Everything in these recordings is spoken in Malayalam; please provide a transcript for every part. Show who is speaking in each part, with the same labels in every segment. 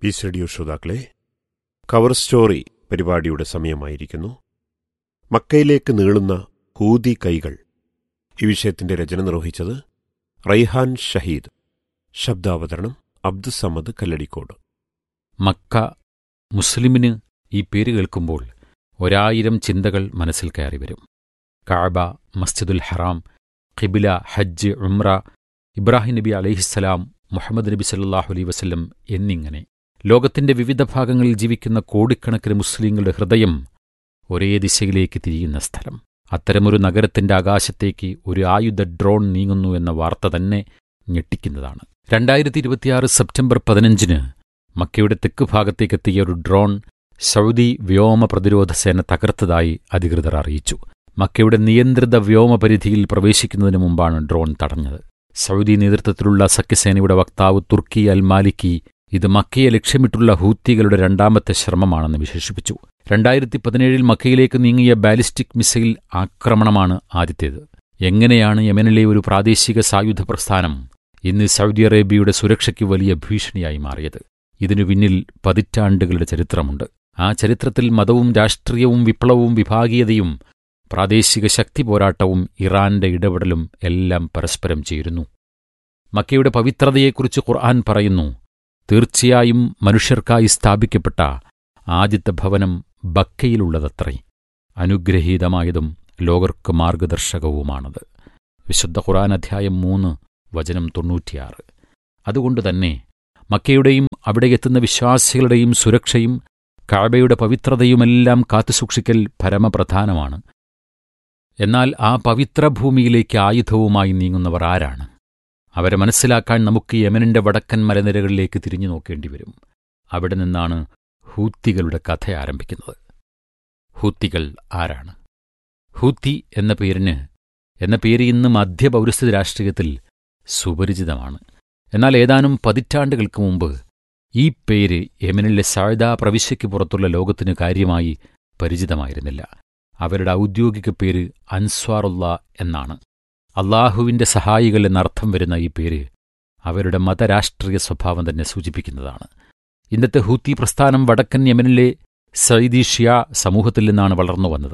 Speaker 1: പീസ് റേഡിയോ ശ്രോതാക്കളെ കവർ സ്റ്റോറി പരിപാടിയുടെ സമയമായിരിക്കുന്നു മക്കയിലേക്ക് നീളുന്ന ഹൂതി കൈകൾ ഈ വിഷയത്തിന്റെ രചന നിർവഹിച്ചത് റൈഹാൻ ഷഹീദ് ശബ്ദാവതരണം അബ്ദുസമദ് കല്ലടിക്കോട്
Speaker 2: മക്ക മുസ്ലിമിന് ഈ പേര് കേൾക്കുമ്പോൾ ഒരായിരം ചിന്തകൾ മനസ്സിൽ കയറി വരും കാബ മസ്ജിദുൽ ഹറാം ഖിബില ഹജ്ജ് ഉംറ ഇബ്രാഹിം നബി അലൈഹിസ്സലാം മുഹമ്മദ് നബി സല്ലാഹു അലൈ വസല്ലം എന്നിങ്ങനെ ലോകത്തിന്റെ വിവിധ ഭാഗങ്ങളിൽ ജീവിക്കുന്ന കോടിക്കണക്കിന് മുസ്ലിങ്ങളുടെ ഹൃദയം ഒരേ ദിശയിലേക്ക് തിരിയുന്ന സ്ഥലം അത്തരമൊരു നഗരത്തിന്റെ ആകാശത്തേക്ക് ഒരു ആയുധ ഡ്രോൺ നീങ്ങുന്നു എന്ന വാർത്ത തന്നെ ഞെട്ടിക്കുന്നതാണ് രണ്ടായിരത്തി ഇരുപത്തിയാറ് സെപ്റ്റംബർ പതിനഞ്ചിന് മക്കയുടെ തെക്ക് ഭാഗത്തേക്കെത്തിയ ഒരു ഡ്രോൺ സൗദി വ്യോമ പ്രതിരോധ സേന തകർത്തതായി അധികൃതർ അറിയിച്ചു മക്കയുടെ നിയന്ത്രിത വ്യോമപരിധിയിൽ പ്രവേശിക്കുന്നതിന് മുമ്പാണ് ഡ്രോൺ തടഞ്ഞത് സൗദി നേതൃത്വത്തിലുള്ള സഖ്യസേനയുടെ വക്താവ് തുർക്കി അൽ മാലിക്കി ഇത് മക്കയെ ലക്ഷ്യമിട്ടുള്ള ഹൂത്തികളുടെ രണ്ടാമത്തെ ശ്രമമാണെന്ന് വിശേഷിപ്പിച്ചു രണ്ടായിരത്തി പതിനേഴിൽ മക്കയിലേക്ക് നീങ്ങിയ ബാലിസ്റ്റിക് മിസൈൽ ആക്രമണമാണ് ആദ്യത്തേത് എങ്ങനെയാണ് യമനിലെ ഒരു പ്രാദേശിക സായുധ പ്രസ്ഥാനം ഇന്ന് സൗദി അറേബ്യയുടെ സുരക്ഷയ്ക്ക് വലിയ ഭീഷണിയായി മാറിയത് ഇതിനു പിന്നിൽ പതിറ്റാണ്ടുകളുടെ ചരിത്രമുണ്ട് ആ ചരിത്രത്തിൽ മതവും രാഷ്ട്രീയവും വിപ്ലവവും വിഭാഗീയതയും പ്രാദേശിക ശക്തി പോരാട്ടവും ഇറാന്റെ ഇടപെടലും എല്ലാം പരസ്പരം ചേരുന്നു മക്കയുടെ പവിത്രതയെക്കുറിച്ച് ഖുർആൻ പറയുന്നു തീർച്ചയായും മനുഷ്യർക്കായി സ്ഥാപിക്കപ്പെട്ട ആദ്യത്തെ ഭവനം ബക്കയിലുള്ളതത്രേ അനുഗ്രഹീതമായതും ലോകർക്ക് മാർഗദർശകവുമാണത് വിശുദ്ധ ഖുർആൻ അധ്യായം മൂന്ന് വചനം തൊണ്ണൂറ്റിയാറ് അതുകൊണ്ടുതന്നെ മക്കയുടെയും അവിടെ എത്തുന്ന വിശ്വാസികളുടെയും സുരക്ഷയും കാബയുടെ പവിത്രതയുമെല്ലാം കാത്തുസൂക്ഷിക്കൽ പരമപ്രധാനമാണ് എന്നാൽ ആ പവിത്ര ഭൂമിയിലേക്ക് ആയുധവുമായി നീങ്ങുന്നവർ ആരാണ് അവരെ മനസ്സിലാക്കാൻ നമുക്ക് യമനിന്റെ വടക്കൻ മലനിരകളിലേക്ക് തിരിഞ്ഞു നോക്കേണ്ടി വരും അവിടെ നിന്നാണ് ഹൂത്തികളുടെ കഥ ആരംഭിക്കുന്നത് ഹൂത്തികൾ ആരാണ് ഹൂത്തി എന്ന പേരിന് എന്ന പേര് ഇന്ന് മധ്യപൗരസ്ത്യ രാഷ്ട്രീയത്തിൽ സുപരിചിതമാണ് എന്നാൽ ഏതാനും പതിറ്റാണ്ടുകൾക്ക് മുമ്പ് ഈ പേര് യമനിലെ സാഴ്ദ പ്രവിശ്യയ്ക്ക് പുറത്തുള്ള ലോകത്തിന് കാര്യമായി പരിചിതമായിരുന്നില്ല അവരുടെ ഔദ്യോഗിക പേര് അൻസ്വാറുള്ള എന്നാണ് അള്ളാഹുവിന്റെ സഹായികൾ എന്നർത്ഥം വരുന്ന ഈ പേര് അവരുടെ മതരാഷ്ട്രീയ സ്വഭാവം തന്നെ സൂചിപ്പിക്കുന്നതാണ് ഇന്നത്തെ ഹൂത്തി പ്രസ്ഥാനം വടക്കൻ യമനിലെ സയ്ദി ഷിയ സമൂഹത്തിൽ നിന്നാണ് വളർന്നു വന്നത്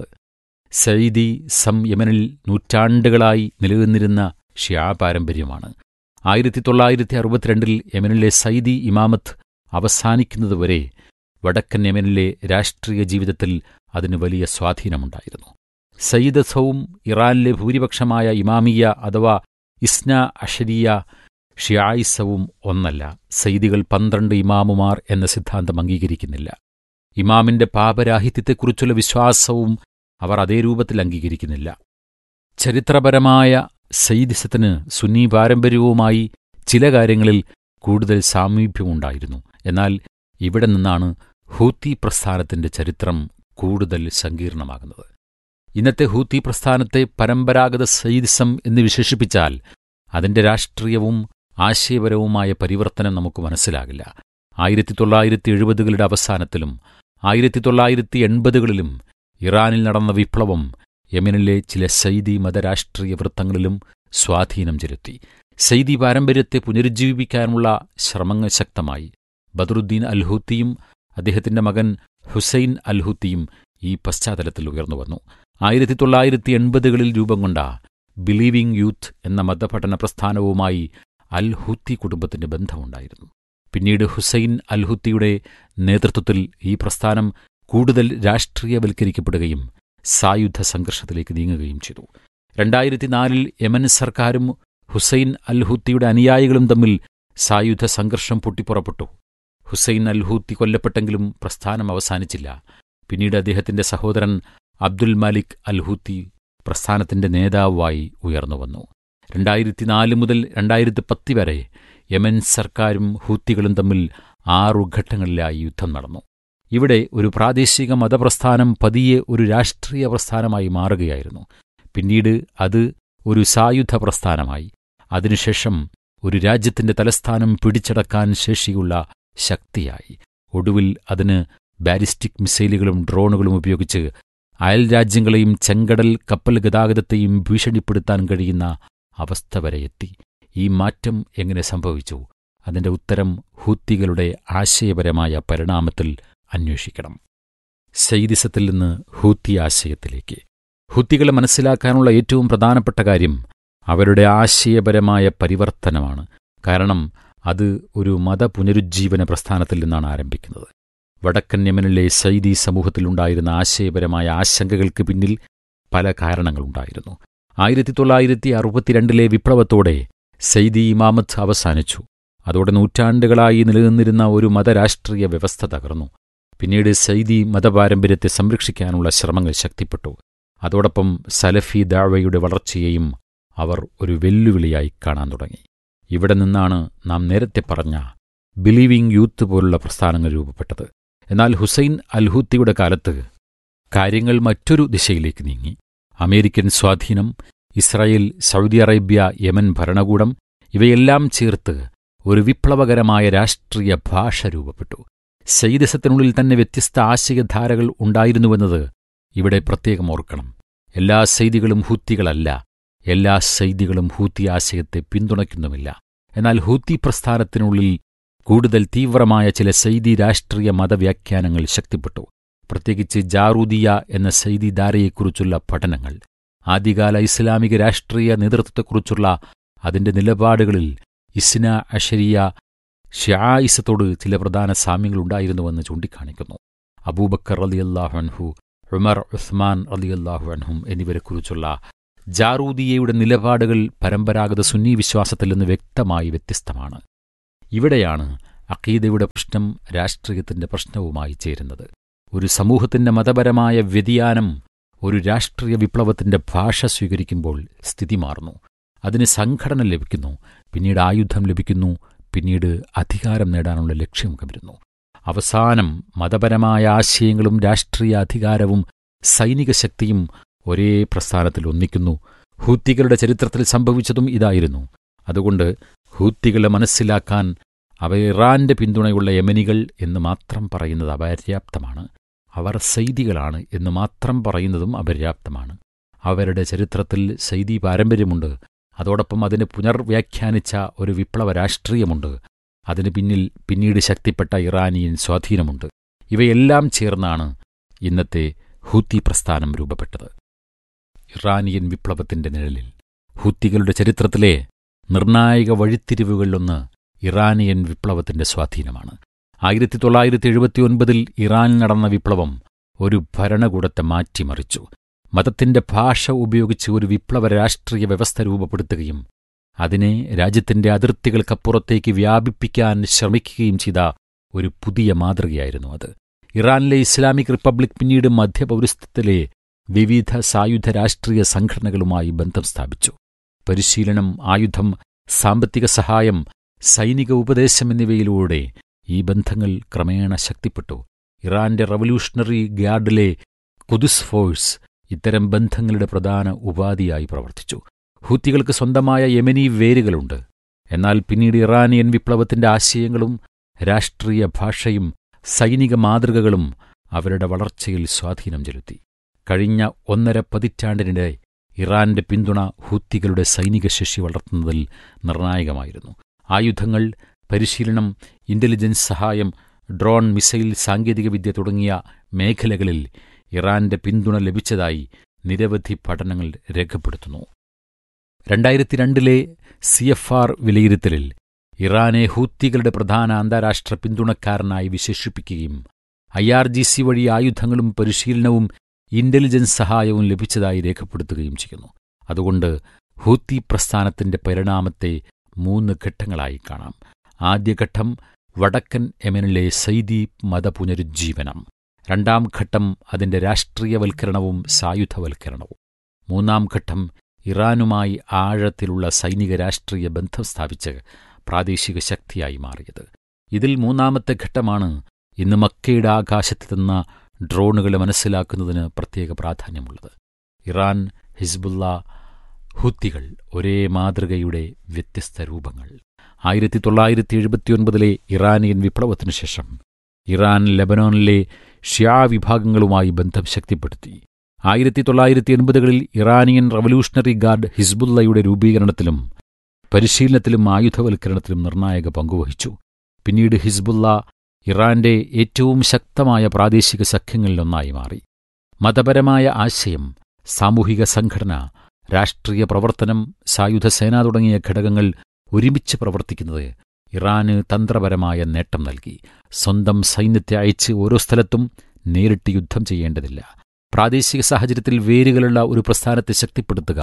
Speaker 2: സയ്ദി സം യമനിൽ നൂറ്റാണ്ടുകളായി നിലനിന്നിരുന്ന ഷിയ പാരമ്പര്യമാണ് ആയിരത്തി തൊള്ളായിരത്തി അറുപത്തിരണ്ടിൽ യമനിലെ സൈദി ഇമാമത്ത് അവസാനിക്കുന്നതുവരെ വടക്കൻ യമനിലെ രാഷ്ട്രീയ ജീവിതത്തിൽ അതിന് വലിയ സ്വാധീനമുണ്ടായിരുന്നു സയ്യിദ് സൗം ഇറാനിലെ ഭൂരിപക്ഷമായ ഇമാമിയ അഥവാ ഇസ്ന അഷരിയ ഷിയായിസവും ഒന്നല്ല സയ്യിദികൾ പന്ത്രണ്ട് ഇമാമുമാർ എന്ന സിദ്ധാന്തം അംഗീകരിക്കുന്നില്ല ഇമാമിന്റെ പാപരാഹിത്യത്തെക്കുറിച്ചുള്ള വിശ്വാസവും അവർ അതേ രൂപത്തിൽ അംഗീകരിക്കുന്നില്ല ചരിത്രപരമായ സയ്യിദിസത്തിന് സുന്നി പാരമ്പര്യവുമായി ചില കാര്യങ്ങളിൽ കൂടുതൽ സാമീപ്യമുണ്ടായിരുന്നു എന്നാൽ ഇവിടെ നിന്നാണ് ഹൂത്തി പ്രസ്ഥാനത്തിന്റെ ചരിത്രം കൂടുതൽ സങ്കീർണമാകുന്നത് ഇന്നത്തെ ഹൂത്തി പ്രസ്ഥാനത്തെ പരമ്പരാഗത സയ്യിദിസം എന്ന് വിശേഷിപ്പിച്ചാൽ അതിന്റെ രാഷ്ട്രീയവും ആശയപരവുമായ പരിവർത്തനം നമുക്ക് മനസ്സിലാകില്ല ആയിരത്തി തൊള്ളായിരത്തി എഴുപതുകളുടെ അവസാനത്തിലും ആയിരത്തി തൊള്ളായിരത്തി എൺപതുകളിലും ഇറാനിൽ നടന്ന വിപ്ലവം യമനിലെ ചില സൈദി മതരാഷ്ട്രീയ വൃത്തങ്ങളിലും സ്വാധീനം ചെലുത്തി സൈദി പാരമ്പര്യത്തെ പുനരുജ്ജീവിപ്പിക്കാനുള്ള ശ്രമങ്ങൾ ശക്തമായി ബദറുദ്ദീൻ അൽഹൂത്തിയും അദ്ദേഹത്തിന്റെ മകൻ ഹുസൈൻ അൽഹൂത്തിയും ഈ പശ്ചാത്തലത്തിൽ ഉയർന്നുവന്നു ആയിരത്തി തൊള്ളായിരത്തി എൺപതുകളിൽ രൂപം കൊണ്ട ബിലീവിംഗ് യൂത്ത് എന്ന മതപഠന പ്രസ്ഥാനവുമായി അൽ ഹൂത്തി കുടുംബത്തിന്റെ ബന്ധമുണ്ടായിരുന്നു പിന്നീട് ഹുസൈൻ അൽഹുത്തിയുടെ നേതൃത്വത്തിൽ ഈ പ്രസ്ഥാനം കൂടുതൽ രാഷ്ട്രീയവൽക്കരിക്കപ്പെടുകയും സായുധ സംഘർഷത്തിലേക്ക് നീങ്ങുകയും ചെയ്തു രണ്ടായിരത്തിനാലിൽ യമൻ സർക്കാരും ഹുസൈൻ അൽഹൂത്തിയുടെ അനുയായികളും തമ്മിൽ സായുധ സംഘർഷം പൊട്ടിപ്പുറപ്പെട്ടു ഹുസൈൻ അൽഹൂത്തി കൊല്ലപ്പെട്ടെങ്കിലും പ്രസ്ഥാനം അവസാനിച്ചില്ല പിന്നീട് അദ്ദേഹത്തിന്റെ സഹോദരൻ അബ്ദുൽ മാലിക് അൽഹൂത്തി പ്രസ്ഥാനത്തിന്റെ നേതാവായി ഉയർന്നുവന്നു രണ്ടായിരത്തിനാല് മുതൽ രണ്ടായിരത്തി പത്ത് വരെ യമൻ സർക്കാരും ഹൂത്തികളും തമ്മിൽ ആറു ഘട്ടങ്ങളിലായി യുദ്ധം നടന്നു ഇവിടെ ഒരു പ്രാദേശിക മതപ്രസ്ഥാനം പതിയെ ഒരു രാഷ്ട്രീയ പ്രസ്ഥാനമായി മാറുകയായിരുന്നു പിന്നീട് അത് ഒരു സായുധ പ്രസ്ഥാനമായി അതിനുശേഷം ഒരു രാജ്യത്തിന്റെ തലസ്ഥാനം പിടിച്ചടക്കാൻ ശേഷിയുള്ള ശക്തിയായി ഒടുവിൽ അതിന് ബാലിസ്റ്റിക് മിസൈലുകളും ഡ്രോണുകളും ഉപയോഗിച്ച് അയൽ രാജ്യങ്ങളെയും ചെങ്കടൽ കപ്പൽ ഗതാഗതത്തെയും ഭീഷണിപ്പെടുത്താൻ കഴിയുന്ന അവസ്ഥ വരെ എത്തി ഈ മാറ്റം എങ്ങനെ സംഭവിച്ചു അതിന്റെ ഉത്തരം ഹൂത്തികളുടെ ആശയപരമായ പരിണാമത്തിൽ അന്വേഷിക്കണം സൈദിസത്തിൽ നിന്ന് ഹൂത്തി ആശയത്തിലേക്ക് ഹൂത്തികളെ മനസ്സിലാക്കാനുള്ള ഏറ്റവും പ്രധാനപ്പെട്ട കാര്യം അവരുടെ ആശയപരമായ പരിവർത്തനമാണ് കാരണം അത് ഒരു മതപുനരുജ്ജീവന പ്രസ്ഥാനത്തിൽ നിന്നാണ് ആരംഭിക്കുന്നത് വടക്കൻ യമനിലെ സൈദി സമൂഹത്തിലുണ്ടായിരുന്ന ആശയപരമായ ആശങ്കകൾക്ക് പിന്നിൽ പല കാരണങ്ങളുണ്ടായിരുന്നു ആയിരത്തി തൊള്ളായിരത്തി അറുപത്തിരണ്ടിലെ വിപ്ലവത്തോടെ സൈദി ഇമാമത്ത് അവസാനിച്ചു അതോടെ നൂറ്റാണ്ടുകളായി നിലനിന്നിരുന്ന ഒരു മതരാഷ്ട്രീയ വ്യവസ്ഥ തകർന്നു പിന്നീട് സൈദി മതപാരമ്പര്യത്തെ സംരക്ഷിക്കാനുള്ള ശ്രമങ്ങൾ ശക്തിപ്പെട്ടു അതോടൊപ്പം സലഫി ദാവയുടെ വളർച്ചയെയും അവർ ഒരു വെല്ലുവിളിയായി കാണാൻ തുടങ്ങി ഇവിടെ നിന്നാണ് നാം നേരത്തെ പറഞ്ഞ ബിലീവിംഗ് യൂത്ത് പോലുള്ള പ്രസ്ഥാനങ്ങൾ രൂപപ്പെട്ടത് എന്നാൽ ഹുസൈൻ അൽഹൂത്തിയുടെ കാലത്ത് കാര്യങ്ങൾ മറ്റൊരു ദിശയിലേക്ക് നീങ്ങി അമേരിക്കൻ സ്വാധീനം ഇസ്രായേൽ സൗദി അറേബ്യ യമൻ ഭരണകൂടം ഇവയെല്ലാം ചേർത്ത് ഒരു വിപ്ലവകരമായ രാഷ്ട്രീയ ഭാഷ രൂപപ്പെട്ടു സൈദിസത്തിനുള്ളിൽ തന്നെ വ്യത്യസ്ത ആശയധാരകൾ ഉണ്ടായിരുന്നുവെന്നത് ഇവിടെ പ്രത്യേകം ഓർക്കണം എല്ലാ സൈദികളും ഹൂത്തികളല്ല എല്ലാ സൈദികളും ഹൂത്തി ആശയത്തെ പിന്തുണയ്ക്കുന്നുമില്ല എന്നാൽ ഹൂത്തി പ്രസ്ഥാനത്തിനുള്ളിൽ കൂടുതൽ തീവ്രമായ ചില സൈദി രാഷ്ട്രീയ മതവ്യാഖ്യാനങ്ങൾ ശക്തിപ്പെട്ടു പ്രത്യേകിച്ച് ജാറൂദിയ എന്ന സൈദി ധാരയെക്കുറിച്ചുള്ള പഠനങ്ങൾ ആദ്യകാല ഇസ്ലാമിക രാഷ്ട്രീയ നേതൃത്വത്തെക്കുറിച്ചുള്ള അതിന്റെ നിലപാടുകളിൽ ഇസ്ന അഷരിയ ഷ്യായിസത്തോട് ചില പ്രധാന സാമ്യങ്ങളുണ്ടായിരുന്നുവെന്ന് ചൂണ്ടിക്കാണിക്കുന്നു അബൂബക്കർ അലിയല്ലാഹു അൻഹു ഉമർ ഉസ്മാൻ അലിയല്ലാഹു അൻഹും എന്നിവരെക്കുറിച്ചുള്ള ജാറൂദിയയുടെ നിലപാടുകൾ പരമ്പരാഗത സുന്നി വിശ്വാസത്തിൽ നിന്ന് വ്യക്തമായി വ്യത്യസ്തമാണ് ഇവിടെയാണ് അഖീദയുടെ പ്രശ്നം രാഷ്ട്രീയത്തിന്റെ പ്രശ്നവുമായി ചേരുന്നത് ഒരു സമൂഹത്തിന്റെ മതപരമായ വ്യതിയാനം ഒരു രാഷ്ട്രീയ വിപ്ലവത്തിന്റെ ഭാഷ സ്വീകരിക്കുമ്പോൾ സ്ഥിതി മാറുന്നു അതിന് സംഘടന ലഭിക്കുന്നു പിന്നീട് ആയുധം ലഭിക്കുന്നു പിന്നീട് അധികാരം നേടാനുള്ള ലക്ഷ്യം കവരുന്നു അവസാനം മതപരമായ ആശയങ്ങളും രാഷ്ട്രീയ അധികാരവും സൈനിക ശക്തിയും ഒരേ പ്രസ്ഥാനത്തിൽ ഒന്നിക്കുന്നു ഹൂത്തികളുടെ ചരിത്രത്തിൽ സംഭവിച്ചതും ഇതായിരുന്നു അതുകൊണ്ട് ഹൂത്തികളെ മനസ്സിലാക്കാൻ അവ ഇറാന്റെ പിന്തുണയുള്ള യമനികൾ എന്ന് മാത്രം പറയുന്നത് അപര്യാപ്തമാണ് അവർ സൈദികളാണ് എന്ന് മാത്രം പറയുന്നതും അപര്യാപ്തമാണ് അവരുടെ ചരിത്രത്തിൽ സൈദി പാരമ്പര്യമുണ്ട് അതോടൊപ്പം അതിനെ പുനർവ്യാഖ്യാനിച്ച ഒരു വിപ്ലവ രാഷ്ട്രീയമുണ്ട് അതിന് പിന്നിൽ പിന്നീട് ശക്തിപ്പെട്ട ഇറാനിയൻ സ്വാധീനമുണ്ട് ഇവയെല്ലാം ചേർന്നാണ് ഇന്നത്തെ ഹൂത്തി പ്രസ്ഥാനം രൂപപ്പെട്ടത് ഇറാനിയൻ വിപ്ലവത്തിന്റെ നിഴലിൽ ഹൂത്തികളുടെ ചരിത്രത്തിലെ നിർണായക വഴിത്തിരിവുകളിലൊന്ന് ഇറാനിയൻ വിപ്ലവത്തിന്റെ സ്വാധീനമാണ് ആയിരത്തി തൊള്ളായിരത്തി എഴുപത്തിയൊൻപതിൽ ഇറാനിൽ നടന്ന വിപ്ലവം ഒരു ഭരണകൂടത്തെ മാറ്റിമറിച്ചു മതത്തിന്റെ ഭാഷ ഉപയോഗിച്ച് ഒരു വിപ്ലവ രാഷ്ട്രീയ വ്യവസ്ഥ രൂപപ്പെടുത്തുകയും അതിനെ രാജ്യത്തിന്റെ അതിർത്തികൾക്കപ്പുറത്തേക്ക് വ്യാപിപ്പിക്കാൻ ശ്രമിക്കുകയും ചെയ്ത ഒരു പുതിയ മാതൃകയായിരുന്നു അത് ഇറാനിലെ ഇസ്ലാമിക് റിപ്പബ്ലിക് പിന്നീട് മധ്യപൗരസ്ത്യത്തിലെ വിവിധ സായുധ രാഷ്ട്രീയ സംഘടനകളുമായി ബന്ധം സ്ഥാപിച്ചു പരിശീലനം ആയുധം സാമ്പത്തിക സഹായം സൈനിക ഉപദേശം എന്നിവയിലൂടെ ഈ ബന്ധങ്ങൾ ക്രമേണ ശക്തിപ്പെട്ടു ഇറാന്റെ റവല്യൂഷണറി ഗാർഡിലെ കുദുസ് ഫോഴ്സ് ഇത്തരം ബന്ധങ്ങളുടെ പ്രധാന ഉപാധിയായി പ്രവർത്തിച്ചു ഹൂത്തികൾക്ക് സ്വന്തമായ യമനി വേരുകളുണ്ട് എന്നാൽ പിന്നീട് ഇറാനിയൻ വിപ്ലവത്തിന്റെ ആശയങ്ങളും രാഷ്ട്രീയ ഭാഷയും സൈനിക മാതൃകകളും അവരുടെ വളർച്ചയിൽ സ്വാധീനം ചെലുത്തി കഴിഞ്ഞ ഒന്നര പതിറ്റാണ്ടിനിടെ ഇറാന്റെ പിന്തുണ ഹൂത്തികളുടെ സൈനിക ശേഷി വളർത്തുന്നതിൽ നിർണായകമായിരുന്നു ആയുധങ്ങൾ പരിശീലനം ഇന്റലിജൻസ് സഹായം ഡ്രോൺ മിസൈൽ സാങ്കേതികവിദ്യ തുടങ്ങിയ മേഖലകളിൽ ഇറാന്റെ പിന്തുണ ലഭിച്ചതായി നിരവധി പഠനങ്ങൾ രേഖപ്പെടുത്തുന്നു രണ്ടായിരത്തി രണ്ടിലെ സി എഫ് ആർ വിലയിരുത്തലിൽ ഇറാനെ ഹൂത്തികളുടെ പ്രധാന അന്താരാഷ്ട്ര പിന്തുണക്കാരനായി വിശേഷിപ്പിക്കുകയും ഐ ആർ ജി സി വഴി ആയുധങ്ങളും പരിശീലനവും ഇന്റലിജൻസ് സഹായവും ലഭിച്ചതായി രേഖപ്പെടുത്തുകയും ചെയ്യുന്നു അതുകൊണ്ട് ഹൂത്തി പ്രസ്ഥാനത്തിന്റെ പരിണാമത്തെ മൂന്ന് ഘട്ടങ്ങളായി കാണാം ആദ്യഘട്ടം വടക്കൻ യമനിലെ സൈദി മതപുനരുജ്ജീവനം രണ്ടാം ഘട്ടം അതിന്റെ രാഷ്ട്രീയവൽക്കരണവും സായുധവൽക്കരണവും മൂന്നാം ഘട്ടം ഇറാനുമായി ആഴത്തിലുള്ള സൈനിക രാഷ്ട്രീയ ബന്ധം സ്ഥാപിച്ച് പ്രാദേശിക ശക്തിയായി മാറിയത് ഇതിൽ മൂന്നാമത്തെ ഘട്ടമാണ് ഇന്ന് മക്കയുടെ ആകാശത്തെത്തുന്ന ഡ്രോണുകളെ മനസ്സിലാക്കുന്നതിന് പ്രത്യേക പ്രാധാന്യമുള്ളത് ഇറാൻ ഹിസ്ബുല്ല ഹുത്തികൾ ഒരേ മാതൃകയുടെ വ്യത്യസ്ത രൂപങ്ങൾ ആയിരത്തി തൊള്ളായിരത്തി എഴുപത്തിയൊൻപതിലെ ഇറാനിയൻ വിപ്ലവത്തിനു ശേഷം ഇറാൻ ലെബനോനിലെ ഷ്യാ വിഭാഗങ്ങളുമായി ബന്ധം ശക്തിപ്പെടുത്തി ആയിരത്തി തൊള്ളായിരത്തി എൺപതുകളിൽ ഇറാനിയൻ റവല്യൂഷണറി ഗാർഡ് ഹിസ്ബുല്ലയുടെ രൂപീകരണത്തിലും പരിശീലനത്തിലും ആയുധവൽക്കരണത്തിലും നിർണായക പങ്കുവഹിച്ചു പിന്നീട് ഹിസ്ബുള്ള ഇറാന്റെ ഏറ്റവും ശക്തമായ പ്രാദേശിക സഖ്യങ്ങളിലൊന്നായി മാറി മതപരമായ ആശയം സാമൂഹിക സംഘടന രാഷ്ട്രീയ പ്രവർത്തനം സായുധ സേന തുടങ്ങിയ ഘടകങ്ങൾ ഒരുമിച്ച് പ്രവർത്തിക്കുന്നത് ഇറാന് തന്ത്രപരമായ നേട്ടം നൽകി സ്വന്തം സൈന്യത്തെ അയച്ച് ഓരോ സ്ഥലത്തും നേരിട്ട് യുദ്ധം ചെയ്യേണ്ടതില്ല പ്രാദേശിക സാഹചര്യത്തിൽ വേരുകളുള്ള ഒരു പ്രസ്ഥാനത്തെ ശക്തിപ്പെടുത്തുക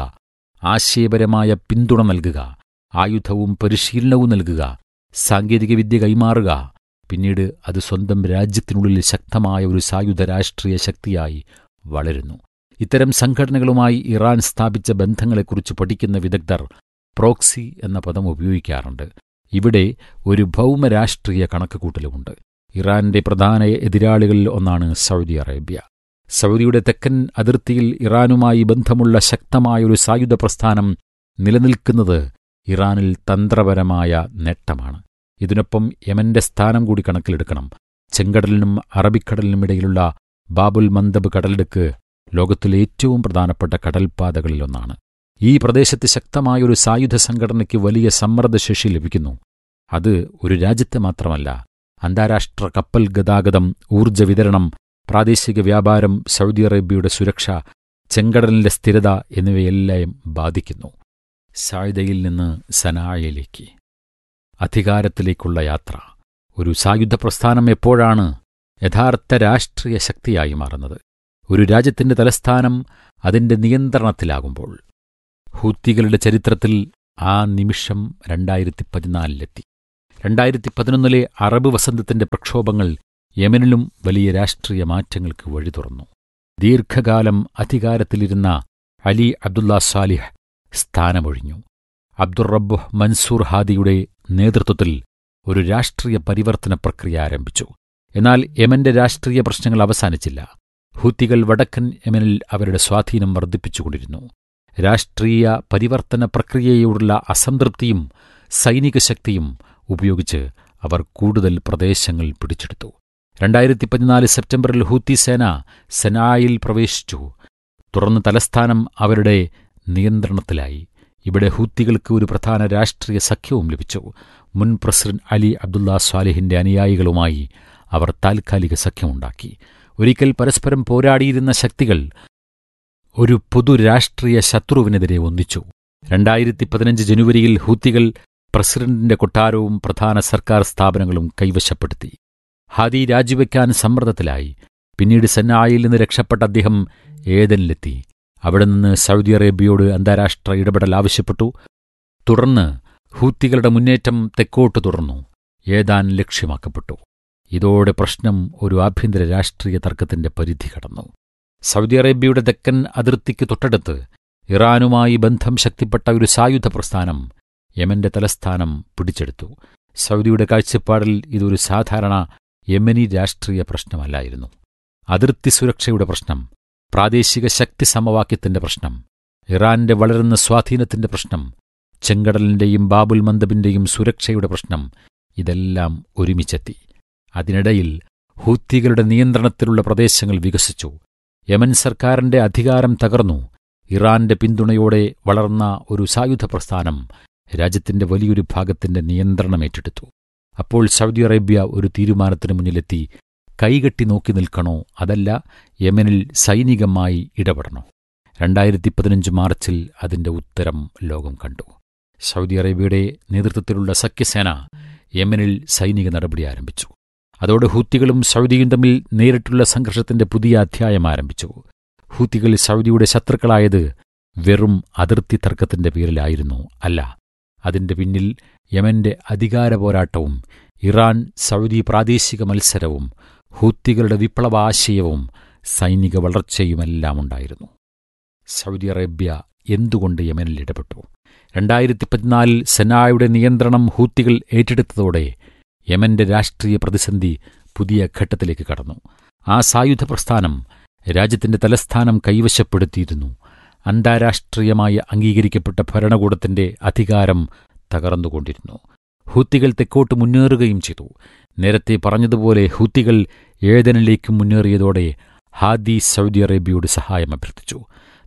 Speaker 2: ആശയപരമായ പിന്തുണ നൽകുക ആയുധവും പരിശീലനവും നൽകുക സാങ്കേതികവിദ്യ കൈമാറുക പിന്നീട് അത് സ്വന്തം രാജ്യത്തിനുള്ളിൽ ശക്തമായ ഒരു സായുധ രാഷ്ട്രീയ ശക്തിയായി വളരുന്നു ഇത്തരം സംഘടനകളുമായി ഇറാൻ സ്ഥാപിച്ച ബന്ധങ്ങളെക്കുറിച്ച് പഠിക്കുന്ന വിദഗ്ധർ പ്രോക്സി എന്ന പദം ഉപയോഗിക്കാറുണ്ട് ഇവിടെ ഒരു ഭൗമരാഷ്ട്രീയ കണക്കുകൂട്ടലുമുണ്ട് ഇറാന്റെ പ്രധാന എതിരാളികളിൽ ഒന്നാണ് സൗദി അറേബ്യ സൗദിയുടെ തെക്കൻ അതിർത്തിയിൽ ഇറാനുമായി ബന്ധമുള്ള ശക്തമായൊരു സായുധ പ്രസ്ഥാനം നിലനിൽക്കുന്നത് ഇറാനിൽ തന്ത്രപരമായ നേട്ടമാണ് ഇതിനൊപ്പം യമന്റെ സ്ഥാനം കൂടി കണക്കിലെടുക്കണം ചെങ്കടലിനും അറബിക്കടലിനുമിടയിലുള്ള ബാബുൽ മന്ദബ് കടലിടുക്ക് ലോകത്തിലെ ഏറ്റവും പ്രധാനപ്പെട്ട കടൽപാതകളിലൊന്നാണ് ഈ പ്രദേശത്ത് ശക്തമായൊരു സായുധ സംഘടനയ്ക്ക് വലിയ സമ്മർദ്ദശേഷി ലഭിക്കുന്നു അത് ഒരു രാജ്യത്തെ മാത്രമല്ല അന്താരാഷ്ട്ര കപ്പൽ ഗതാഗതം ഊർജ്ജ വിതരണം പ്രാദേശിക വ്യാപാരം സൗദി അറേബ്യയുടെ സുരക്ഷ ചെങ്കടലിന്റെ സ്ഥിരത എന്നിവയെല്ലാം ബാധിക്കുന്നു സായുധയിൽ നിന്ന് സനായയിലേക്ക് അധികാരത്തിലേക്കുള്ള യാത്ര ഒരു സായുധ പ്രസ്ഥാനം എപ്പോഴാണ് യഥാർത്ഥ രാഷ്ട്രീയ ശക്തിയായി മാറുന്നത് ഒരു രാജ്യത്തിന്റെ തലസ്ഥാനം അതിന്റെ നിയന്ത്രണത്തിലാകുമ്പോൾ ഹൂത്തികളുടെ ചരിത്രത്തിൽ ആ നിമിഷം രണ്ടായിരത്തി പതിനാലിലെത്തി രണ്ടായിരത്തി പതിനൊന്നിലെ അറബ് വസന്തത്തിന്റെ പ്രക്ഷോഭങ്ങൾ യമനിലും വലിയ രാഷ്ട്രീയ മാറ്റങ്ങൾക്ക് വഴി തുറന്നു ദീർഘകാലം അധികാരത്തിലിരുന്ന അലി അബ്ദുള്ള സാലിഹ് സ്ഥാനമൊഴിഞ്ഞു അബ്ദുറബ്ബ് മൻസൂർ ഹാദിയുടെ നേതൃത്വത്തിൽ ഒരു രാഷ്ട്രീയ പരിവർത്തന പ്രക്രിയ ആരംഭിച്ചു എന്നാൽ യമന്റെ രാഷ്ട്രീയ പ്രശ്നങ്ങൾ അവസാനിച്ചില്ല ഹൂത്തികൾ വടക്കൻ യമനിൽ അവരുടെ സ്വാധീനം വർദ്ധിപ്പിച്ചുകൊണ്ടിരുന്നു രാഷ്ട്രീയ പരിവർത്തന പ്രക്രിയയോടുള്ള അസംതൃപ്തിയും സൈനിക ശക്തിയും ഉപയോഗിച്ച് അവർ കൂടുതൽ പ്രദേശങ്ങൾ പിടിച്ചെടുത്തു രണ്ടായിരത്തി പതിനാല് സെപ്റ്റംബറിൽ ഹൂത്തി സേന സെനായിൽ പ്രവേശിച്ചു തുടർന്ന് തലസ്ഥാനം അവരുടെ നിയന്ത്രണത്തിലായി ഇവിടെ ഹൂത്തികൾക്ക് ഒരു പ്രധാന രാഷ്ട്രീയ സഖ്യവും ലഭിച്ചു മുൻ പ്രസിഡന്റ് അലി അബ്ദുള്ള സ്വാലിഹിന്റെ അനുയായികളുമായി അവർ താൽക്കാലിക സഖ്യമുണ്ടാക്കി ഒരിക്കൽ പരസ്പരം പോരാടിയിരുന്ന ശക്തികൾ ഒരു പൊതു രാഷ്ട്രീയ ശത്രുവിനെതിരെ ഒന്നിച്ചു രണ്ടായിരത്തി പതിനഞ്ച് ജനുവരിയിൽ ഹൂത്തികൾ പ്രസിഡന്റിന്റെ കൊട്ടാരവും പ്രധാന സർക്കാർ സ്ഥാപനങ്ങളും കൈവശപ്പെടുത്തി ഹാദി രാജിവെക്കാൻ സമ്മർദ്ദത്തിലായി പിന്നീട് സെന്നായിൽ നിന്ന് രക്ഷപ്പെട്ട അദ്ദേഹം ഏതനിലെത്തി അവിടെ നിന്ന് സൗദി അറേബ്യയോട് അന്താരാഷ്ട്ര ഇടപെടൽ ആവശ്യപ്പെട്ടു തുടർന്ന് ഹൂത്തികളുടെ മുന്നേറ്റം തെക്കോട്ട് തുടർന്നു ഏതാൻ ലക്ഷ്യമാക്കപ്പെട്ടു ഇതോടെ പ്രശ്നം ഒരു ആഭ്യന്തര രാഷ്ട്രീയ തർക്കത്തിന്റെ പരിധി കടന്നു സൗദി അറേബ്യയുടെ തെക്കൻ അതിർത്തിക്ക് തൊട്ടടുത്ത് ഇറാനുമായി ബന്ധം ശക്തിപ്പെട്ട ഒരു സായുധ പ്രസ്ഥാനം യമന്റെ തലസ്ഥാനം പിടിച്ചെടുത്തു സൗദിയുടെ കാഴ്ചപ്പാടിൽ ഇതൊരു സാധാരണ യമനി രാഷ്ട്രീയ പ്രശ്നമല്ലായിരുന്നു അതിർത്തി സുരക്ഷയുടെ പ്രശ്നം പ്രാദേശിക ശക്തി സമവാക്യത്തിന്റെ പ്രശ്നം ഇറാന്റെ വളരുന്ന സ്വാധീനത്തിന്റെ പ്രശ്നം ചെങ്കടലിന്റെയും ബാബുൽ മന്ദബിന്റെയും സുരക്ഷയുടെ പ്രശ്നം ഇതെല്ലാം ഒരുമിച്ചെത്തി അതിനിടയിൽ ഹൂത്തികളുടെ നിയന്ത്രണത്തിലുള്ള പ്രദേശങ്ങൾ വികസിച്ചു യമൻ സർക്കാരിന്റെ അധികാരം തകർന്നു ഇറാന്റെ പിന്തുണയോടെ വളർന്ന ഒരു സായുധ പ്രസ്ഥാനം രാജ്യത്തിന്റെ വലിയൊരു ഭാഗത്തിന്റെ നിയന്ത്രണമേറ്റെടുത്തു അപ്പോൾ സൗദി അറേബ്യ ഒരു തീരുമാനത്തിന് മുന്നിലെത്തി കൈകെട്ടി നോക്കി നിൽക്കണോ അതല്ല യമനിൽ സൈനികമായി ഇടപെടണോ രണ്ടായിരത്തി പതിനഞ്ച് മാർച്ചിൽ അതിന്റെ ഉത്തരം ലോകം കണ്ടു സൗദി അറേബ്യയുടെ നേതൃത്വത്തിലുള്ള സഖ്യസേന യമനിൽ സൈനിക നടപടി ആരംഭിച്ചു അതോടെ ഹൂത്തികളും സൗദിയും തമ്മിൽ നേരിട്ടുള്ള സംഘർഷത്തിന്റെ പുതിയ അധ്യായം ആരംഭിച്ചു ഹൂത്തികൾ സൗദിയുടെ ശത്രുക്കളായത് വെറും അതിർത്തി തർക്കത്തിന്റെ പേരിലായിരുന്നു അല്ല അതിന്റെ പിന്നിൽ യമന്റെ അധികാര പോരാട്ടവും ഇറാൻ സൗദി പ്രാദേശിക മത്സരവും ഹൂത്തികളുടെ വിപ്ലവാശയവും സൈനിക വളർച്ചയുമെല്ലാം ഉണ്ടായിരുന്നു സൗദി അറേബ്യ എന്തുകൊണ്ട് യമനിൽ ഇടപെട്ടു രണ്ടായിരത്തി പതിനാലിൽ സെനായുടെ നിയന്ത്രണം ഹൂത്തികൾ ഏറ്റെടുത്തതോടെ യമന്റെ രാഷ്ട്രീയ പ്രതിസന്ധി പുതിയ ഘട്ടത്തിലേക്ക് കടന്നു ആ സായുധ പ്രസ്ഥാനം രാജ്യത്തിന്റെ തലസ്ഥാനം കൈവശപ്പെടുത്തിയിരുന്നു അന്താരാഷ്ട്രീയമായി അംഗീകരിക്കപ്പെട്ട ഭരണകൂടത്തിന്റെ അധികാരം തകർന്നുകൊണ്ടിരുന്നു ഹൂത്തികൾ തെക്കോട്ട് മുന്നേറുകയും ചെയ്തു നേരത്തെ പറഞ്ഞതുപോലെ ഹൂത്തികൾ ഏതനിലേക്ക് മുന്നേറിയതോടെ ഹാദി സൗദി അറേബ്യയോട് സഹായം അഭ്യർത്ഥിച്ചു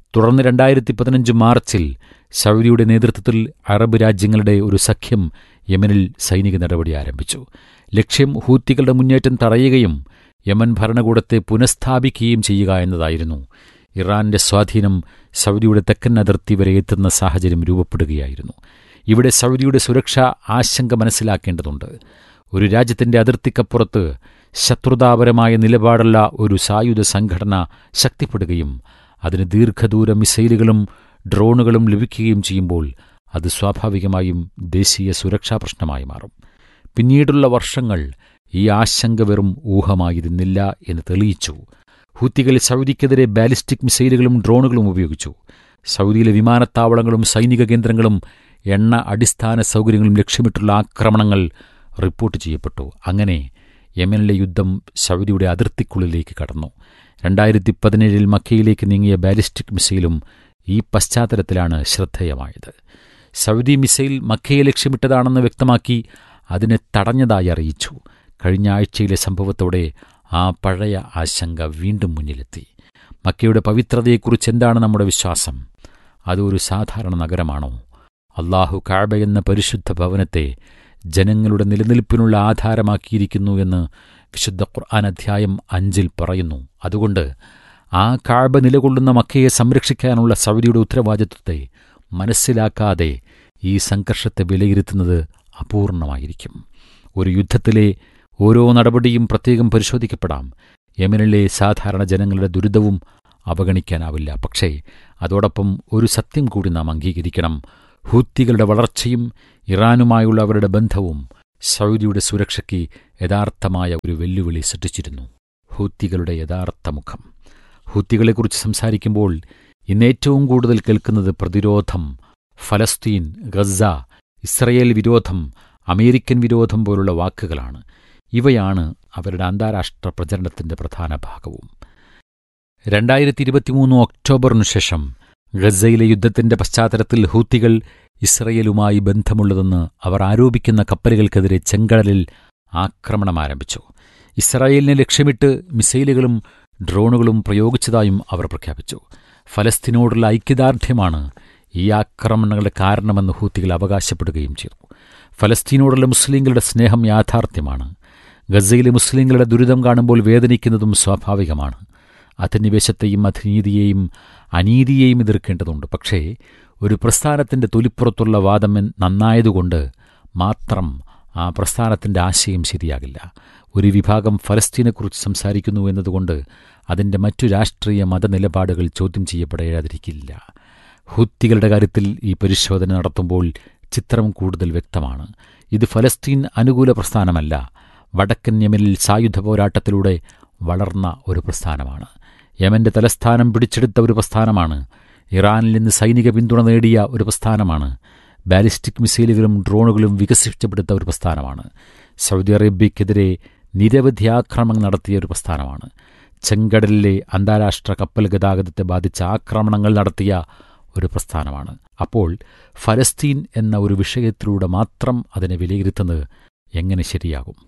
Speaker 2: തുടർന്ന് രണ്ടായിരത്തി പതിനഞ്ച് മാർച്ചിൽ സൗദിയുടെ നേതൃത്വത്തിൽ അറബ് രാജ്യങ്ങളുടെ ഒരു സഖ്യം യമനിൽ സൈനിക നടപടി ആരംഭിച്ചു ലക്ഷ്യം ഹൂത്തികളുടെ മുന്നേറ്റം തടയുകയും യമൻ ഭരണകൂടത്തെ പുനഃസ്ഥാപിക്കുകയും ചെയ്യുക എന്നതായിരുന്നു ഇറാന്റെ സ്വാധീനം സൗദിയുടെ തെക്കൻ അതിർത്തി വരെ എത്തുന്ന സാഹചര്യം രൂപപ്പെടുകയായിരുന്നു ഇവിടെ സൗദിയുടെ സുരക്ഷ ആശങ്ക മനസ്സിലാക്കേണ്ടതുണ്ട് ഒരു രാജ്യത്തിന്റെ അതിർത്തിക്കപ്പുറത്ത് ശത്രുതാപരമായ നിലപാടുള്ള ഒരു സായുധ സംഘടന ശക്തിപ്പെടുകയും അതിന് ദീർഘദൂര മിസൈലുകളും ഡ്രോണുകളും ലഭിക്കുകയും ചെയ്യുമ്പോൾ അത് സ്വാഭാവികമായും ദേശീയ സുരക്ഷാ പ്രശ്നമായി മാറും പിന്നീടുള്ള വർഷങ്ങൾ ഈ ആശങ്ക വെറും ഊഹമായിരുന്നില്ല എന്ന് തെളിയിച്ചു ഹൂത്തികൾ സൗദിക്കെതിരെ ബാലിസ്റ്റിക് മിസൈലുകളും ഡ്രോണുകളും ഉപയോഗിച്ചു സൗദിയിലെ വിമാനത്താവളങ്ങളും സൈനിക കേന്ദ്രങ്ങളും എണ്ണ അടിസ്ഥാന സൗകര്യങ്ങളും ലക്ഷ്യമിട്ടുള്ള ആക്രമണങ്ങൾ റിപ്പോർട്ട് ചെയ്യപ്പെട്ടു അങ്ങനെ യമനിലെ യുദ്ധം സൗദിയുടെ അതിർത്തിക്കുള്ളിലേക്ക് കടന്നു രണ്ടായിരത്തി പതിനേഴിൽ മക്കയിലേക്ക് നീങ്ങിയ ബാലിസ്റ്റിക് മിസൈലും ഈ പശ്ചാത്തലത്തിലാണ് ശ്രദ്ധേയമായത് സൗദി മിസൈൽ മക്കയെ ലക്ഷ്യമിട്ടതാണെന്ന് വ്യക്തമാക്കി അതിനെ തടഞ്ഞതായി അറിയിച്ചു കഴിഞ്ഞ ആഴ്ചയിലെ സംഭവത്തോടെ ആ പഴയ ആശങ്ക വീണ്ടും മുന്നിലെത്തി മക്കയുടെ പവിത്രതയെക്കുറിച്ച് എന്താണ് നമ്മുടെ വിശ്വാസം അതൊരു സാധാരണ നഗരമാണോ അള്ളാഹു കാബ എന്ന പരിശുദ്ധ ഭവനത്തെ ജനങ്ങളുടെ നിലനിൽപ്പിനുള്ള ആധാരമാക്കിയിരിക്കുന്നു എന്ന് വിശുദ്ധ ഖുർആൻ അധ്യായം അഞ്ചിൽ പറയുന്നു അതുകൊണ്ട് ആ കാബ നിലകൊള്ളുന്ന മക്കയെ സംരക്ഷിക്കാനുള്ള സൗദിയുടെ ഉത്തരവാദിത്വത്തെ മനസ്സിലാക്കാതെ ഈ സംഘർഷത്തെ വിലയിരുത്തുന്നത് അപൂർണമായിരിക്കും ഒരു യുദ്ധത്തിലെ ഓരോ നടപടിയും പ്രത്യേകം പരിശോധിക്കപ്പെടാം യമനിലെ സാധാരണ ജനങ്ങളുടെ ദുരിതവും അവഗണിക്കാനാവില്ല പക്ഷേ അതോടൊപ്പം ഒരു സത്യം കൂടി നാം അംഗീകരിക്കണം ഹൂത്തികളുടെ വളർച്ചയും ഇറാനുമായുള്ള അവരുടെ ബന്ധവും സൗദിയുടെ സുരക്ഷയ്ക്ക് യഥാർത്ഥമായ ഒരു വെല്ലുവിളി സൃഷ്ടിച്ചിരുന്നു ഹൂത്തികളുടെ യഥാർത്ഥ മുഖം ഹൂത്തികളെക്കുറിച്ച് സംസാരിക്കുമ്പോൾ ഇന്നേറ്റവും കൂടുതൽ കേൾക്കുന്നത് പ്രതിരോധം ഫലസ്തീൻ ഗസ ഇസ്രയേൽ വിരോധം അമേരിക്കൻ വിരോധം പോലുള്ള വാക്കുകളാണ് ഇവയാണ് അവരുടെ അന്താരാഷ്ട്ര പ്രചരണത്തിന്റെ പ്രധാന ഭാഗവും രണ്ടായിരത്തി ഇരുപത്തിമൂന്ന് ഒക്ടോബറിനു ശേഷം ഗസയിലെ യുദ്ധത്തിന്റെ പശ്ചാത്തലത്തിൽ ഹൂത്തികൾ ഇസ്രയേലുമായി ബന്ധമുള്ളതെന്ന് അവർ ആരോപിക്കുന്ന കപ്പലുകൾക്കെതിരെ ചെങ്കടലിൽ ആക്രമണം ആരംഭിച്ചു ഇസ്രായേലിനെ ലക്ഷ്യമിട്ട് മിസൈലുകളും ഡ്രോണുകളും പ്രയോഗിച്ചതായും അവർ പ്രഖ്യാപിച്ചു ഫലസ്തീനോടുള്ള ഐക്യദാർഢ്യമാണ് ഈ ആക്രമണങ്ങളുടെ കാരണമെന്ന് ഹൂത്തികൾ അവകാശപ്പെടുകയും ചെയ്തു ഫലസ്തീനോടുള്ള മുസ്ലിങ്ങളുടെ സ്നേഹം യാഥാർത്ഥ്യമാണ് ഗസയിലെ മുസ്ലിങ്ങളുടെ ദുരിതം കാണുമ്പോൾ വേദനിക്കുന്നതും സ്വാഭാവികമാണ് അധിനിവേശത്തെയും അധിനീതിയെയും അനീതിയെയും എതിർക്കേണ്ടതുണ്ട് പക്ഷേ ഒരു പ്രസ്ഥാനത്തിന്റെ തൊലിപ്പുറത്തുള്ള വാദം നന്നായതുകൊണ്ട് മാത്രം ആ പ്രസ്ഥാനത്തിന്റെ ആശയം ശരിയാകില്ല ഒരു വിഭാഗം ഫലസ്തീനെക്കുറിച്ച് സംസാരിക്കുന്നു എന്നതുകൊണ്ട് അതിന്റെ മറ്റു രാഷ്ട്രീയ മതനിലപാടുകൾ ചോദ്യം ചെയ്യപ്പെടാതിരിക്കില്ല ഹുത്തികളുടെ കാര്യത്തിൽ ഈ പരിശോധന നടത്തുമ്പോൾ ചിത്രം കൂടുതൽ വ്യക്തമാണ് ഇത് ഫലസ്തീൻ അനുകൂല പ്രസ്ഥാനമല്ല വടക്കൻ യമനിൽ സായുധ പോരാട്ടത്തിലൂടെ വളർന്ന ഒരു പ്രസ്ഥാനമാണ് യമന്റെ തലസ്ഥാനം പിടിച്ചെടുത്ത ഒരു പ്രസ്ഥാനമാണ് ഇറാനിൽ നിന്ന് സൈനിക പിന്തുണ നേടിയ ഒരു പ്രസ്ഥാനമാണ് ബാലിസ്റ്റിക് മിസൈലുകളും ഡ്രോണുകളും വികസിപ്പിച്ചെടുത്ത ഒരു പ്രസ്ഥാനമാണ് സൗദി അറേബ്യക്കെതിരെ നിരവധി ആക്രമണങ്ങൾ നടത്തിയ ഒരു പ്രസ്ഥാനമാണ് ചെങ്കടലിലെ അന്താരാഷ്ട്ര കപ്പൽ ഗതാഗതത്തെ ബാധിച്ച ആക്രമണങ്ങൾ നടത്തിയ ഒരു പ്രസ്ഥാനമാണ് അപ്പോൾ ഫലസ്തീൻ എന്ന ഒരു വിഷയത്തിലൂടെ മാത്രം അതിനെ വിലയിരുത്തുന്നത് എങ്ങനെ ശരിയാകും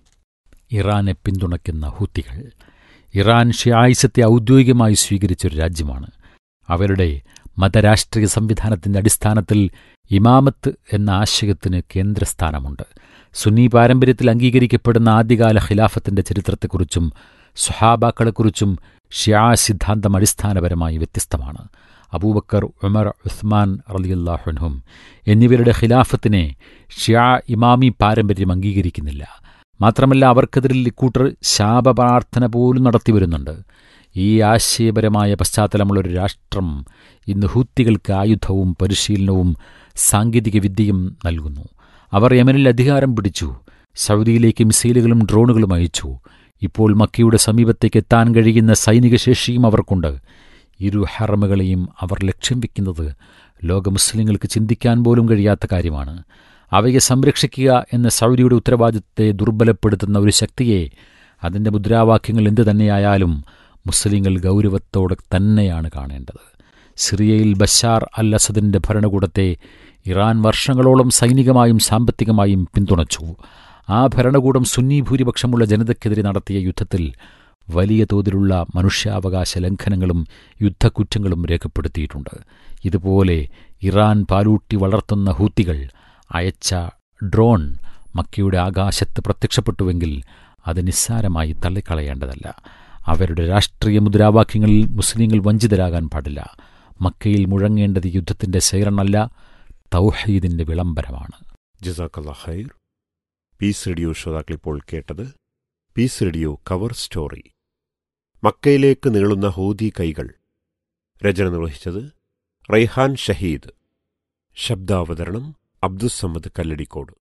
Speaker 2: ഇറാനെ പിന്തുണയ്ക്കുന്ന ഹൂത്തികൾ ഇറാൻ ഷിയായിസത്തെ ഔദ്യോഗികമായി സ്വീകരിച്ചൊരു രാജ്യമാണ് അവരുടെ മതരാഷ്ട്രീയ സംവിധാനത്തിന്റെ അടിസ്ഥാനത്തിൽ ഇമാമത്ത് എന്ന ആശയത്തിന് കേന്ദ്രസ്ഥാനമുണ്ട് സുന്നി പാരമ്പര്യത്തിൽ അംഗീകരിക്കപ്പെടുന്ന ആദ്യകാല ഖിലാഫത്തിന്റെ ചരിത്രത്തെക്കുറിച്ചും സ്വഹാബാക്കളെക്കുറിച്ചും ഷിയാ സിദ്ധാന്തം അടിസ്ഥാനപരമായി വ്യത്യസ്തമാണ് അബൂബക്കർ ഉമർ ഉസ്മാൻ റലിയല്ലാഹുൻഹും എന്നിവരുടെ ഖിലാഫത്തിനെ ഷിയാ ഇമാമി പാരമ്പര്യം അംഗീകരിക്കുന്നില്ല മാത്രമല്ല അവർക്കെതിരിൽ ഇക്കൂട്ടർ ശാപപ്രാർത്ഥന പോലും നടത്തിവരുന്നുണ്ട് ഈ ആശയപരമായ പശ്ചാത്തലമുള്ളൊരു രാഷ്ട്രം ഇന്ന് ഹൂത്തികൾക്ക് ആയുധവും പരിശീലനവും സാങ്കേതിക വിദ്യയും നൽകുന്നു അവർ യമനിൽ അധികാരം പിടിച്ചു സൗദിയിലേക്ക് മിസൈലുകളും ഡ്രോണുകളും അയച്ചു ഇപ്പോൾ മക്കയുടെ സമീപത്തേക്ക് എത്താൻ കഴിയുന്ന സൈനിക ശേഷിയും അവർക്കുണ്ട് ഇരു ഹറമുകളെയും അവർ ലക്ഷ്യം വയ്ക്കുന്നത് ലോക മുസ്ലിങ്ങൾക്ക് ചിന്തിക്കാൻ പോലും കഴിയാത്ത കാര്യമാണ് അവയെ സംരക്ഷിക്കുക എന്ന സൗദിയുടെ ഉത്തരവാദിത്തത്തെ ദുർബലപ്പെടുത്തുന്ന ഒരു ശക്തിയെ അതിൻ്റെ മുദ്രാവാക്യങ്ങൾ എന്തു തന്നെയായാലും മുസ്ലിങ്ങൾ ഗൗരവത്തോടെ തന്നെയാണ് കാണേണ്ടത് സിറിയയിൽ ബഷാർ അൽ അസദിന്റെ ഭരണകൂടത്തെ ഇറാൻ വർഷങ്ങളോളം സൈനികമായും സാമ്പത്തികമായും പിന്തുണച്ചു ആ ഭരണകൂടം സുന്നി ഭൂരിപക്ഷമുള്ള ജനതയ്ക്കെതിരെ നടത്തിയ യുദ്ധത്തിൽ വലിയ തോതിലുള്ള മനുഷ്യാവകാശ ലംഘനങ്ങളും യുദ്ധക്കുറ്റങ്ങളും രേഖപ്പെടുത്തിയിട്ടുണ്ട് ഇതുപോലെ ഇറാൻ പാലൂട്ടി വളർത്തുന്ന ഹൂത്തികൾ അയച്ച ഡ്രോൺ മക്കയുടെ ആകാശത്ത് പ്രത്യക്ഷപ്പെട്ടുവെങ്കിൽ അത് നിസ്സാരമായി തള്ളിക്കളയേണ്ടതല്ല അവരുടെ രാഷ്ട്രീയ മുദ്രാവാക്യങ്ങളിൽ മുസ്ലിങ്ങൾ വഞ്ചിതരാകാൻ പാടില്ല മക്കയിൽ മുഴങ്ങേണ്ടത് യുദ്ധത്തിന്റെ സൈറണല്ല തൗഹീദിന്റെ വിളംബരമാണ്
Speaker 1: ജസാക്കല്ലാ ഖൈർ പീസ് റേഡിയോ ശ്രോതാക്കളിപ്പോൾ കേട്ടത് പീസ് റേഡിയോ കവർ സ്റ്റോറി മക്കയിലേക്ക് നീളുന്ന ഹൂതി കൈകൾ രചന നിർവഹിച്ചത് റൈഹാൻ ഷഹീദ് ശബ്ദാവതരണം അബ്ദുസമ്മദ് കല്ലടിക്കോട്